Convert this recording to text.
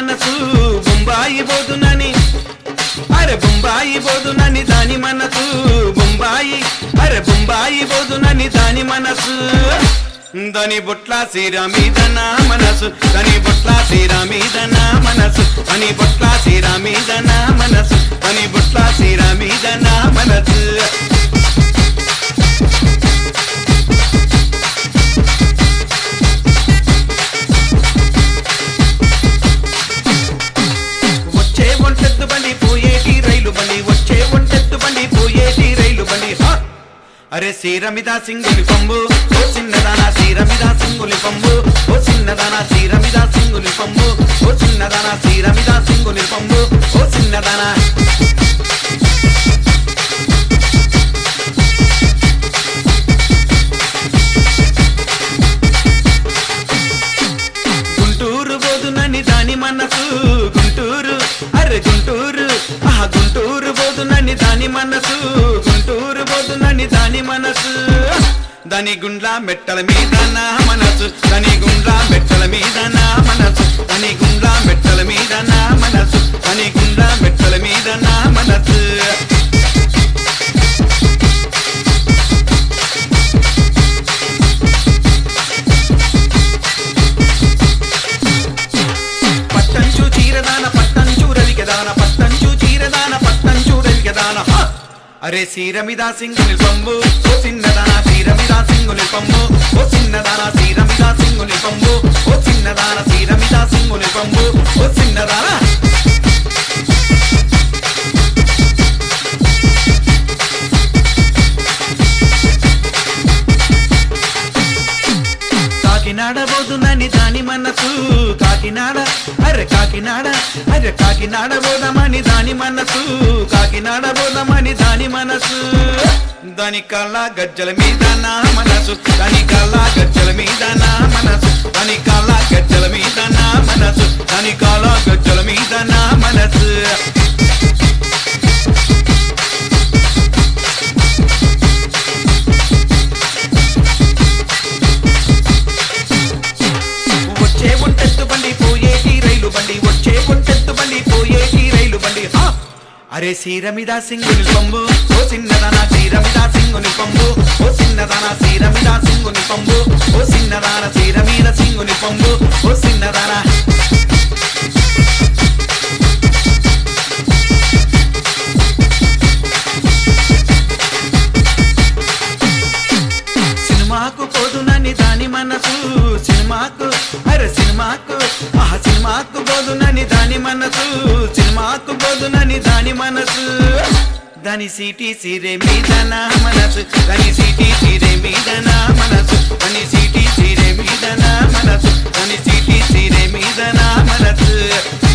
మనసు బొంబాయి పోదునని అరే బొంబాయి పోదునని దాని మనసు బొంబాయి అరే బొంబాయి పోదునని దాని మనసు దాని బొట్ల సీర మీద నా మనసు దాని బొట్ల సీర మీద నా మనసు దాని బొట్ల సీర మీద నా మనసు దాని బొట్ల సీర మీద నా మనసు వచ్చే ఒంటెద్దు బండి పోయేటి రైలు బండి వచ్చే ఒంటెద్దు బండి పోయేటి రైలు బండి హా! అరే సీరమిద సింగులి పంబు ఓ చిన్నదానా సీరమిద సింగులి పంబు ఓ చిన్నదానా సీరమిద సింగులి పంబు ఓ చిన్నదానా సీరమిద సింగులి పంబు ఓ చిన్నదానా గుంటూరు బోదునని దాని మనసు గుంటూరు అరే గుంటూరు ఆ గుంటూరు బోదునని దాని మనసు గుంటూరు బోదునని దాని మనసు దాని గుండ్ల మెట్టల మీద నా మనసు దాని గుండ్ల మెట్టల మీద నా మనసు దాని గుండ్ల మెట్టల మీద నా మనసు దాని గుండ్ల మెట్టల మీద నా మనసు పట్టంచు చీరదాన పట్టంచు రవికదాన పట్టంచు చీరదాన పట్టంచు రవికదాన హ! అరే సీరమిదా సింగుని పంబు ఓ చిన్నదాన సీరమిదా సింగుని పంబు ఓ చిన్నదాన సీరమిదా సింగుని పంబు ఓ చిన్నదాన సీరమిదా సింగుని పంబు ఓ చిన్నదాన కాకినాడ పోతుందని దాని మనసు కాకినాడ అరే కాకినాడ అరే కాకినాడ పోదామని దాని మనసు కాకినాడ పోదామని దాని మనసు దాని కళ్ళ గజ్జల మీద నా మనసు దాని కళ్ళ గజ్జల మీద నా మనసు దాని కళ్ళ గజ్జల మీద నా మనసు దాని కళ్ళ గజ్జల మీద నా మనసు వచ్చే ఒంటెత్తు బండి పోయేటి రైలు బండి వచ్చే ఒంటెత్తు బండి పోయేటి రైలు బండి హా! అరే సీరమిద సింగుని పంబు ఓ చిన్నదాన సీరమిద సింగుని పంబు ఓ చిన్నదాన సీరమిద సింగుని పంబు ఓ చిన్నదాన సీరమీద సింగుని పంబు ఓ చిన్నదాన సినిమాకు పోదునని దాని మనసు సినిమాకు అరే సినిమాకు ఆ సినిమాకు పోదునని దాని మనసు సినిమాకు పోదునని దాని మనసు దాని సీటీ సీరే మీద నా మనసు దాని సీటీ సీరే మీద నా మనసు దాని సీటీ సీరే మీద నా మనసు దాని సీటీ సీరే మీద నా మనసు